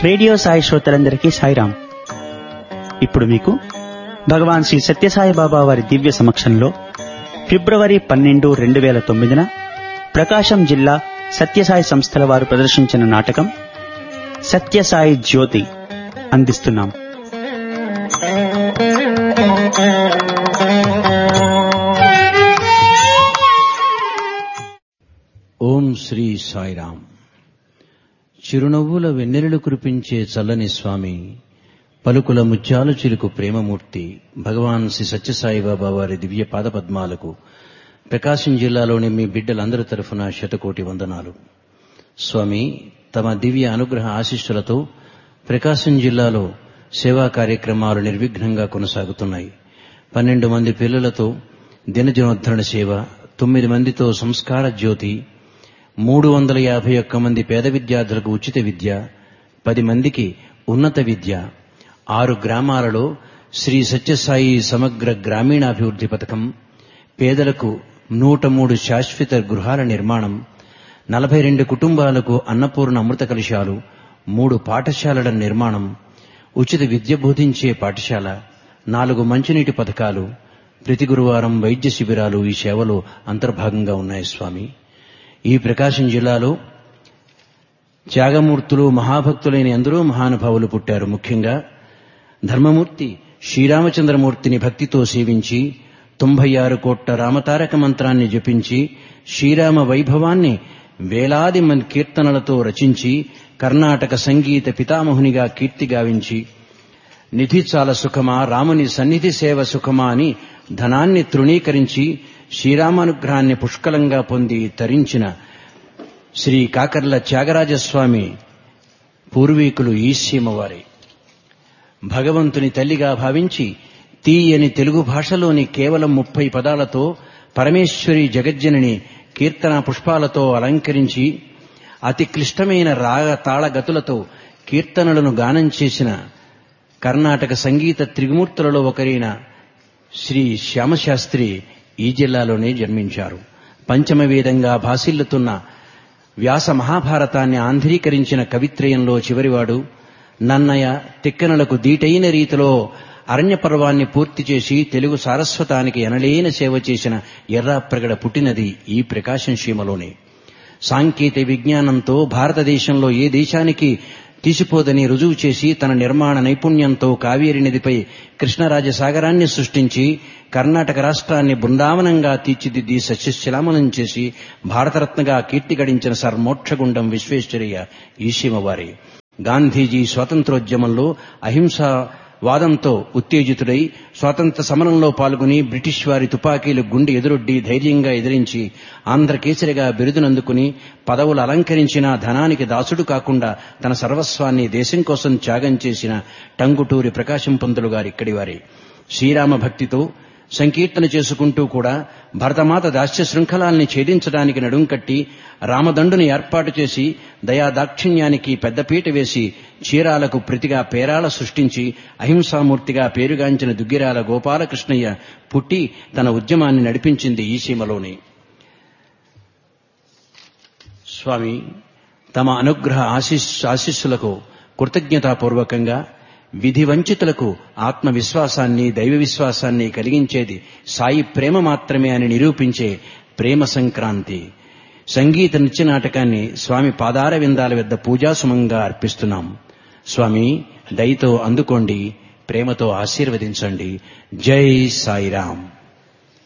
radio Sai శ్రోతలందరికీ సాయిరాం ఇప్పుడు మీకు భగవాన్ శ్రీ సత్యసాయి బాబా వారి దివ్య సమక్షంలో ఫిబ్రవరి పన్నెండు రెండు వేల తొమ్మిదిన ప్రకాశం జిల్లా సత్యసాయి సంస్థల వారు ప్రదర్శించిన నాటకం సత్యసాయి జ్యోతి అందిస్తున్నాం ఓం శ్రీ సాయిరాం చిరునవ్వుల వెన్నెలలు కురిపించే చల్లని స్వామి పలుకుల ముత్యాలు చిలుకు ప్రేమమూర్తి భగవాన్ శ్రీ సత్యసాయిబాబా వారి దివ్య పాదపద్మాలకు ప్రకాశం జిల్లాలోని మీ బిడ్డలందరి తరఫున శతకోటి వందనాలు స్వామి తమ దివ్య అనుగ్రహ ఆశీస్సులతో ప్రకాశం జిల్లాలో సేవా కార్యక్రమాలు నిర్విఘ్నంగా కొనసాగుతున్నాయి పన్నెండు మంది పిల్లలతో దినజనోద్ధరణ సేవ తొమ్మిది మందితో సంస్కార జ్యోతి మూడు వందల యాభై ఒక్క మంది పేద విద్యార్థులకు ఉచిత విద్య పది మందికి ఉన్నత విద్య ఆరు గ్రామాలలో శ్రీ సత్యసాయి సమగ్ర గ్రామీణాభివృద్ధి పథకం పేదలకు నూట మూడు శాశ్వత గృహాల నిర్మాణం నలభై రెండు కుటుంబాలకు అన్నపూర్ణ అమృత కలశాలు మూడు పాఠశాలల నిర్మాణం ఉచిత విద్య బోధించే పాఠశాల నాలుగు మంచినీటి పథకాలు ప్రతి గురువారం వైద్య శిబిరాలు ఈ సేవలో అంతర్భాగంగా ఉన్నాయి స్వామి ఈ ప్రకాశం జిల్లాలో త్యాగమూర్తులు మహాభక్తులైన ఎందరో మహానుభావులు పుట్టారు ముఖ్యంగా ధర్మమూర్తి శ్రీరామచంద్రమూర్తిని భక్తితో సేవించి తొంభై ఆరు కోట్ల రామతారక మంత్రాన్ని జపించి శ్రీరామ వైభవాన్ని వేలాది మంది కీర్తనలతో రచించి కర్ణాటక సంగీత పితామహునిగా కీర్తి గావించి నిధి చాలా సుఖమా రాముని సన్నిధి సేవ సుఖమా అని ధనాన్ని తృణీకరించి శ్రీరామానుగ్రహాన్ని పుష్కలంగా పొంది తరించిన శ్రీ కాకర్ల త్యాగరాజస్వామి పూర్వీకులు ఈశ్యమవారి భగవంతుని తల్లిగా భావించి తీయని తెలుగు భాషలోని కేవలం ముప్పై పదాలతో పరమేశ్వరి జగజ్జనని కీర్తన పుష్పాలతో అలంకరించి అతి క్లిష్టమైన రాగ తాళగతులతో కీర్తనలను గానం చేసిన కర్ణాటక సంగీత త్రిగుమూర్తులలో ఒకరైన శ్రీ శ్యామశాస్త్రి ఈ జిల్లాలోనే జన్మించారు పంచమ వేదంగా భాసిల్లుతున్న వ్యాస మహాభారతాన్ని ఆంధ్రీకరించిన కవిత్రయంలో చివరివాడు నన్నయ తిక్కనలకు దీటైన రీతిలో అరణ్య పర్వాన్ని పూర్తి చేసి తెలుగు సారస్వతానికి ఎనలేని సేవ చేసిన ఎర్రాప్రగడ పుట్టినది ఈ ప్రకాశం సీమలోనే సాంకేతిక విజ్ఞానంతో భారతదేశంలో ఏ దేశానికి తీసిపోదని రుజువు చేసి తన నిర్మాణ నైపుణ్యంతో కావేరి నదిపై కృష్ణరాజసాగరాన్ని సృష్టించి కర్ణాటక రాష్ట్రాన్ని బృందావనంగా తీర్చిదిద్ది సస్యశ్యామలం చేసి భారతరత్నగా కీర్తి గడించిన సర్ మోక్షగుండం విశ్వేశ్వరయ్య ఈశీమవారి గాంధీజీ స్వాతంత్రోద్యమంలో అహింసా వాదంతో ఉత్తేజితుడై స్వాతంత్ర సమరంలో పాల్గొని బ్రిటిష్ వారి తుపాకీలు గుండె ఎదురొడ్డి ధైర్యంగా ఎదిరించి ఆంధ్రకేసరిగా బిరుదునందుకుని పదవులు అలంకరించిన ధనానికి దాసుడు కాకుండా తన సర్వస్వాన్ని దేశం కోసం త్యాగం చేసిన టంగుటూరి ప్రకాశం పంతులు గారు ఇక్కడి వారి శ్రీరామ భక్తితో సంకీర్తన చేసుకుంటూ కూడా భరతమాత దాస్య శృంఖలాల్ని ఛేదించడానికి నడుం కట్టి రామదండుని ఏర్పాటు చేసి దయాదాక్షిణ్యానికి పెద్దపీట వేసి చీరాలకు ప్రతిగా పేరాల సృష్టించి అహింసామూర్తిగా పేరుగాంచిన దుగ్గిరాల గోపాలకృష్ణయ్య పుట్టి తన ఉద్యమాన్ని నడిపించింది ఈ సీమలోనే స్వామి తమ అనుగ్రహ ఆశీస్ ఆశీస్సులకు కృతజ్ఞతాపూర్వకంగా విధి వంచితులకు ఆత్మవిశ్వాసాన్ని దైవ విశ్వాసాన్ని కలిగించేది సాయి ప్రేమ మాత్రమే అని నిరూపించే ప్రేమ సంక్రాంతి సంగీత నృత్య నాటకాన్ని స్వామి పాదార విందాల వద్ద పూజాసుమంగా అర్పిస్తున్నాం స్వామి దయతో అందుకోండి ప్రేమతో ఆశీర్వదించండి జై సాయిరాం